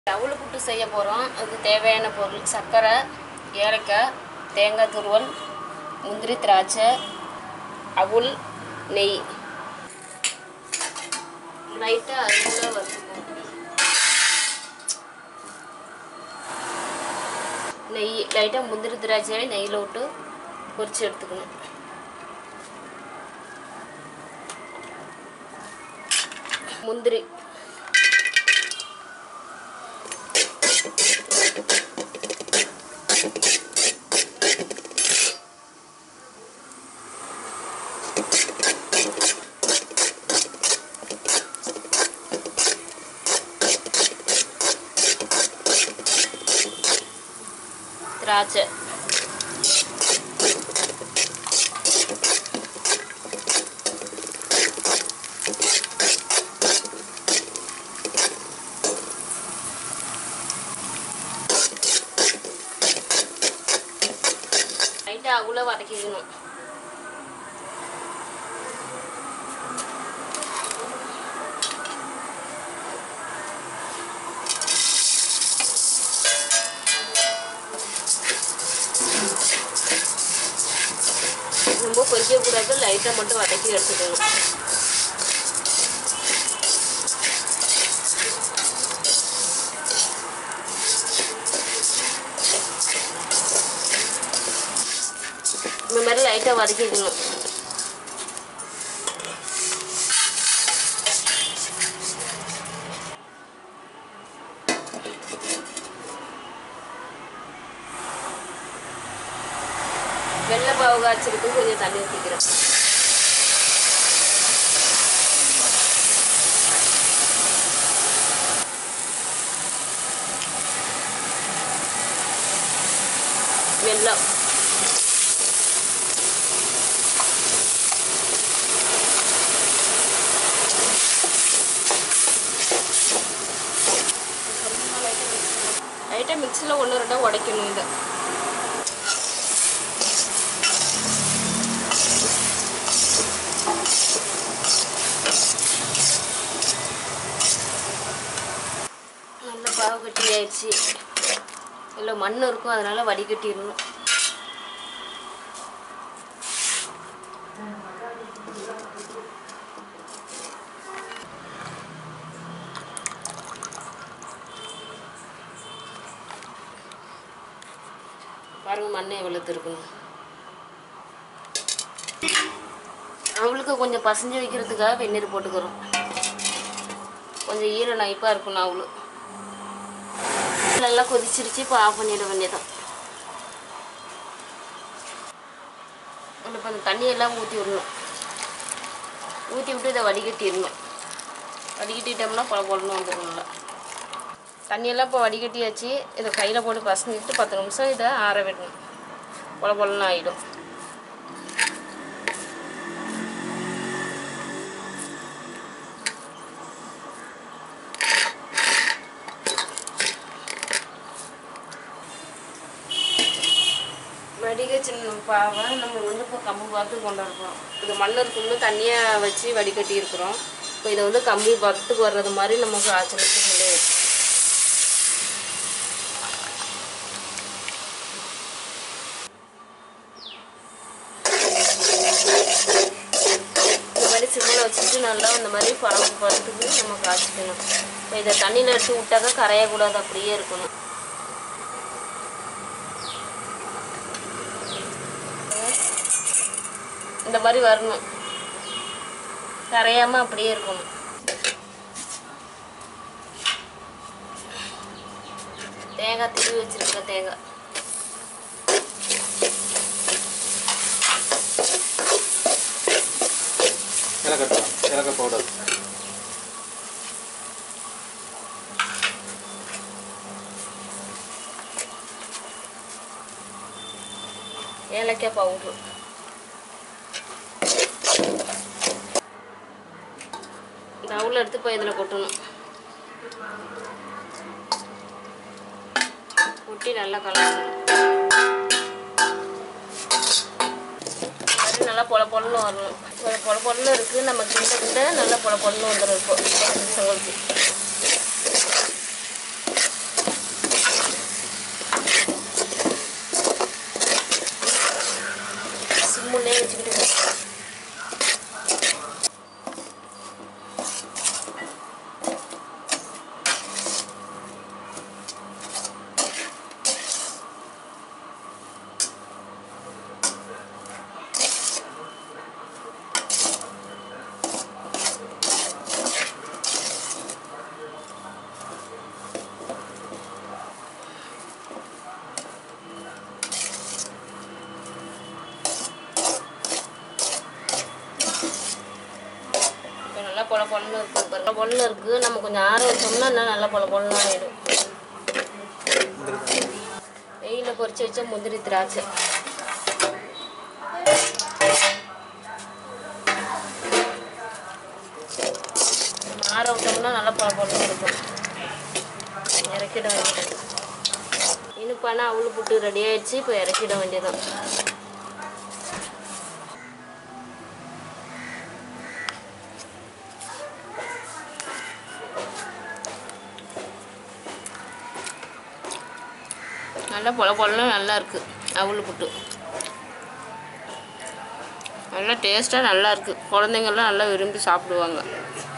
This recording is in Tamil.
அவல் புட்டு செய்ய போகிறோம் அதுக்கு தேவையான பொருள் சர்க்கரை ஏலக்காய் தேங்காய் துருவல் முந்திரி திராட்சை அவுல் நெய் லைட்டாக அதுக்குள்ளே வச்சுக்கணும் நெய் லைட்டாக முந்திரி திராட்சையை நெய்யில் விட்டு பொரிச்சு எடுத்துக்கணும் முந்திரி திராட்சை லைட்டாக அகுல வதக்கிக்கணும் ரொம்ப பொரிக்கக்கூடாது லைட்டாக மட்டும் வதக்கி எடுத்துக்கணும் இந்த மாதிரி லைட்டாக வதக்கிக்கணும் வெள்ளை பாவு காய்ச்சலுக்கு கொஞ்சம் தண்ணி ஊற்றிக்கிறேன் வெல்லம் லைட்டாக மிக்சியில் ஒன்று ரெண்டாக உடைக்கணும் இதை நல்ல பாவு கட்டி ஆயிடுச்சு இல்லை மண் இருக்கும் அதனால வடிகட்டிடணும் பாருங்க மண்ணை எவ்வளோ இருக்கணும் அவளுக்கு கொஞ்சம் பசஞ்சு வைக்கிறதுக்காக வெந்நீர் போட்டுக்கிறோம் கொஞ்சம் ஈர நைப்பாக இருக்கணும் அவளு நல்லா கொதிச்சிருச்சு இப்போ ஆஃப் பண்ணிட வேண்டியதான் இப்போ அந்த தண்ணியெல்லாம் ஊற்றி விடணும் ஊற்றி விட்டு இதை வடிகட்டிடணும் வடிகட்டிட்டோம்னா பல பொழன்னு வந்துடும் நல்லா தண்ணியெல்லாம் இப்போ வடிகட்டியாச்சு இதை கையில் போட்டு பசங்கிட்டு பத்து நிமிஷம் இதை ஆற விடணும் பொல பொலன்னு ஆகிடும் வடிகச்சின பாவை நம்ம வந்து இப்போ கம்பு பார்த்து கொண்டாடுறோம் இது மண் இருக்கும்னு தண்ணியாக வச்சு வடிகட்டி இருக்கிறோம் இப்போ இதை வந்து கம்பி பக்கத்துக்கு வர்றது மாதிரி நமக்கு ஆச்சரிச்சு சொல்லி இந்த மாதிரி சிம்மில் வச்சுட்டு நல்லா இந்த மாதிரி பழம் பழத்துக்கு நம்ம காய்ச்சிக்கணும் இப்போ இதை தண்ணியில் எடுத்து விட்டாக்கா கரையக்கூடாது அப்படியே இருக்கணும் இந்த மாதிரி வரணும் கரையாமல் அப்படியே இருக்கணும் தேங்காய் திருவி வச்சிருக்கிற தேங்காய் ஏலக்காய் ஏலக்காய் பவுடர் ஏலக்காய் பவுட்ரு இந்த அவுல எடுத்து போய் இதில் கொட்டணும் கொட்டி நல்லா கலக்கணும் அது நல்லா பொல பொலன்னு வரணும் பொல பொல பொலன்னு இருக்குது நம்ம கிண்ட கிண்ட நல்லா பொல பொலன்னு வந்துடும் இப்போ பசங்களுக்கு பொண்ணு இருக்கு பாருங்க பொண்ணு இருக்குது நம்ம கொஞ்சம் ஆற வச்சோம்னா இன்னும் நல்லா பொல பொண்ணு ஆயிடும் வெயிலில் பொரிச்சு வச்ச முந்திரி திராட்சை ஆற விட்டோம்னா நல்லா பொல பொண்ணு இருக்கும் இறக்கிட வேண்டியது இனிப்பானா அவளு புட்டு ரெடி ஆயிடுச்சு இப்போ இறக்கிட வேண்டியதான் நல்லா பொல பொலன்னு நல்லா இருக்குது அவளு புட்டு நல்லா டேஸ்ட்டாக நல்லா இருக்குது குழந்தைங்கள்லாம் நல்லா விரும்பி சாப்பிடுவாங்க